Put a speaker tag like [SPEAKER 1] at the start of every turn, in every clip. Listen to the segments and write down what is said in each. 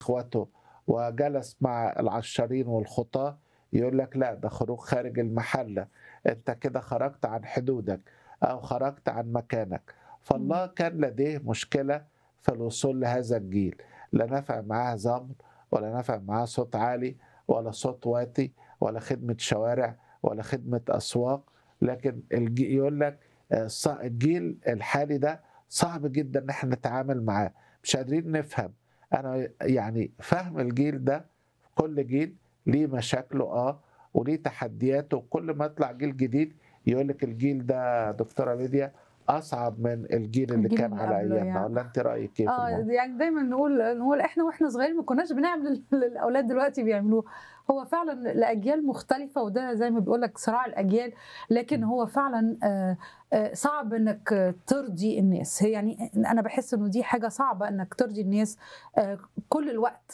[SPEAKER 1] اخوته وجلس مع العشارين والخطاة يقول لك لا ده خروج خارج المحلة انت كده خرجت عن حدودك او خرجت عن مكانك فالله كان لديه مشكلة في الوصول لهذا الجيل لا نفع معاه زمر ولا نفع معاه صوت عالي ولا صوت واطي ولا خدمة شوارع ولا خدمة أسواق لكن الجي يقول لك آه، ص- الجيل الحالي ده صعب جدا ان احنا نتعامل معاه مش قادرين نفهم انا يعني فهم الجيل ده كل جيل ليه مشاكله اه وليه تحدياته وكل ما يطلع جيل جديد يقول لك الجيل ده دكتوره ليديا اصعب من الجيل اللي
[SPEAKER 2] الجيل
[SPEAKER 1] كان
[SPEAKER 2] اللي
[SPEAKER 1] على
[SPEAKER 2] قبله
[SPEAKER 1] ايامنا
[SPEAKER 2] يعني.
[SPEAKER 1] ولا انت رايك كيف
[SPEAKER 2] اه
[SPEAKER 1] الموضوع؟
[SPEAKER 2] يعني دايما نقول نقول احنا واحنا صغيرين ما كناش بنعمل اللي الاولاد دلوقتي بيعملوه هو فعلا الاجيال مختلفه وده زي ما بيقول لك صراع الاجيال لكن هو فعلا آه، آه، صعب انك آه، ترضي الناس هي يعني انا بحس انه دي حاجه صعبه انك ترضي الناس آه، كل الوقت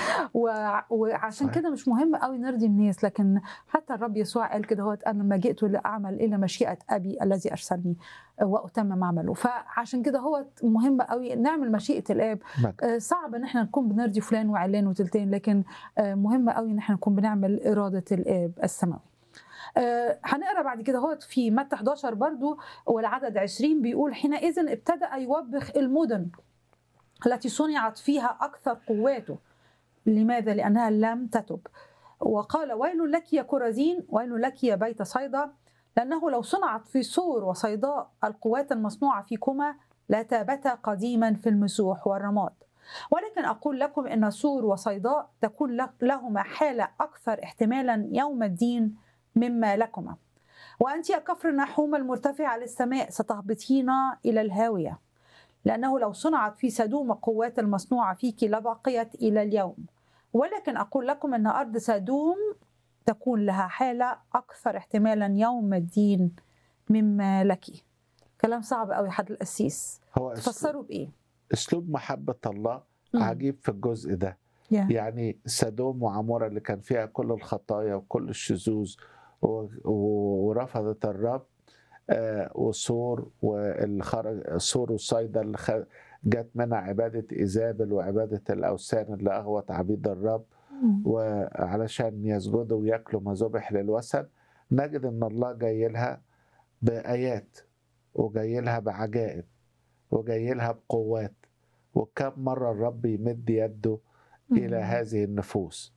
[SPEAKER 2] وع- وعشان
[SPEAKER 1] صحيح.
[SPEAKER 2] كده مش مهم قوي نرضي الناس لكن حتى الرب يسوع قال كده هو انا لما جئت لاعمل الى مشيئه ابي الذي ارسلني واتمم عمله فعشان كده هو مهم قوي نعمل مشيئه الاب
[SPEAKER 1] مجد.
[SPEAKER 2] آه، صعب ان احنا نكون بنرضي فلان وعلان وتلتين لكن آه، مهم قوي ان احنا نكون بنعمل اراده الاب السماوي آه، هنقرا بعد كده هو في متى 11 برضو والعدد 20 بيقول حينئذ ابتدأ يوبخ المدن التي صنعت فيها أكثر قواته لماذا؟ لأنها لم تتب وقال ويل لك يا كرزين ويل لك يا بيت صيدا لأنه لو صنعت في سور وصيداء القوات المصنوعة فيكما لتابتا قديما في المسوح والرماد ولكن أقول لكم إن سور وصيداء تكون له- لهما حالة أكثر احتمالا يوم الدين مما لكما وأنت يا كفر نحوم المرتفعة للسماء ستهبطين إلى الهاوية لأنه لو صنعت في سدوم القوات المصنوعة فيك لبقيت إلى اليوم ولكن أقول لكم أن أرض سدوم تكون لها حالة أكثر احتمالا يوم الدين مما لك كلام صعب قوي حد القسيس
[SPEAKER 1] هو أسلوب,
[SPEAKER 2] تفسروا بإيه؟
[SPEAKER 1] اسلوب محبه الله
[SPEAKER 2] مم.
[SPEAKER 1] عجيب في الجزء ده
[SPEAKER 2] يا.
[SPEAKER 1] يعني سدوم وعمورة اللي كان فيها كل الخطايا وكل الشذوذ و- و- ورفضت الرب آه، وصور واللي خرج صور وصيدا اللي خ- جت منها عبادة إيزابل وعبادة الأوثان اللي أغوت عبيد الرب
[SPEAKER 2] مم.
[SPEAKER 1] وعلشان يسجدوا وياكلوا ما ذبح للوثن نجد إن الله جاي لها بآيات وجاي لها بعجائب وجاي لها بقوات وكم مرة الرب يمد يده إلى
[SPEAKER 2] مم.
[SPEAKER 1] هذه النفوس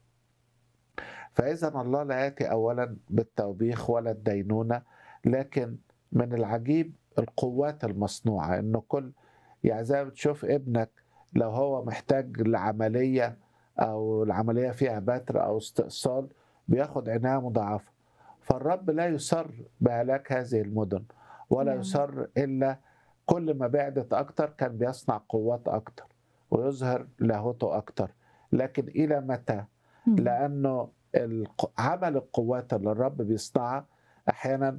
[SPEAKER 1] فإذا الله لا يأتي أولا بالتوبيخ ولا الدينونة لكن من العجيب القوات المصنوعة إنه كل يعني زي ما بتشوف ابنك لو هو محتاج لعملية أو العملية فيها بتر أو استئصال بياخد عناية مضاعفة فالرب لا يصر بهلاك هذه المدن ولا
[SPEAKER 2] نعم.
[SPEAKER 1] يصر إلا كل ما بعدت أكتر كان بيصنع قوات أكتر ويظهر لاهوته أكتر لكن إلى متى
[SPEAKER 2] مم.
[SPEAKER 1] لانه الق- عمل القوات اللي الرب بيصنعها احيانا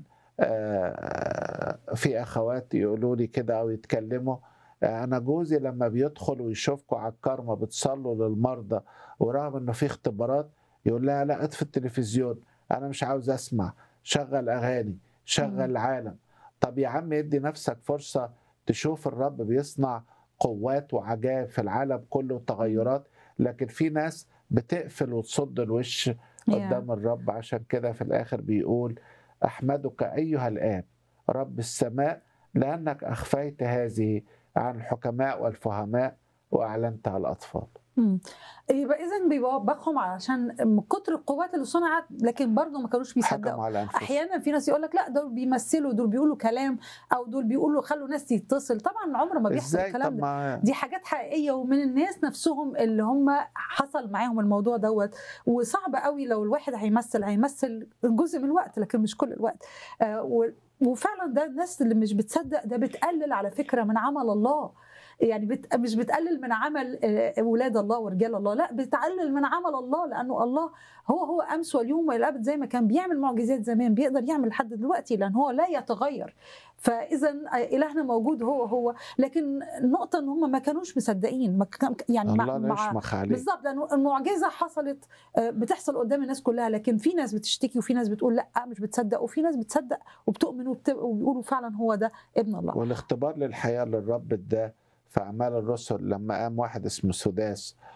[SPEAKER 1] آه، في اخوات يقولوا لي كده او يتكلموا آه، انا جوزي لما بيدخل ويشوفكم على الكرمه بتصلوا للمرضى ورغم انه في اختبارات يقول لها لا اطفي التلفزيون انا مش عاوز اسمع شغل اغاني شغل
[SPEAKER 2] مم.
[SPEAKER 1] عالم طب يا عم ادي نفسك فرصه تشوف الرب بيصنع قوات وعجائب في العالم كله وتغيرات لكن في ناس بتقفل وتصد الوش قدام الرب عشان كده في الآخر بيقول أحمدك أيها الآب رب السماء لأنك أخفيت هذه عن الحكماء والفهماء وأعلنتها على الأطفال
[SPEAKER 2] مم. يبقى اذا بيوبخهم علشان من كتر القوات اللي صنعت لكن برضه ما كانوش
[SPEAKER 1] حكموا
[SPEAKER 2] بيصدقوا
[SPEAKER 1] على أنفسهم
[SPEAKER 2] احيانا في ناس يقول لك لا دول بيمثلوا دول بيقولوا كلام او دول بيقولوا خلوا ناس تتصل طبعا عمر ما بيحصل
[SPEAKER 1] إزاي
[SPEAKER 2] الكلام
[SPEAKER 1] طب
[SPEAKER 2] ده
[SPEAKER 1] ما
[SPEAKER 2] دي حاجات حقيقيه ومن الناس نفسهم اللي هم حصل معاهم الموضوع دوت وصعب قوي لو الواحد هيمثل هيمثل جزء من الوقت لكن مش كل الوقت آه، و- وفعلا ده الناس اللي مش بتصدق ده بتقلل على فكره من عمل الله يعني بت... مش بتقلل من عمل آه، ولاد الله ورجال الله لا بتقلل من عمل الله لانه الله هو هو امس واليوم والى الابد زي ما كان بيعمل معجزات زمان بيقدر يعمل لحد دلوقتي لان هو لا يتغير فاذا الهنا موجود هو هو لكن النقطه ان هم ما كانوش مصدقين ما كان يعني مع,
[SPEAKER 1] الله لا
[SPEAKER 2] مع
[SPEAKER 1] يشمخ عليه
[SPEAKER 2] بالظبط لانه المعجزه حصلت آه، بتحصل قدام الناس كلها لكن في ناس بتشتكي وفي ناس بتقول لا مش بتصدق وفي ناس بتصدق وبتؤمن وبت- وبيقولوا فعلا هو ده ابن الله
[SPEAKER 1] والاختبار للحياة للرب ده في أعمال الرسل لما قام واحد اسمه سداس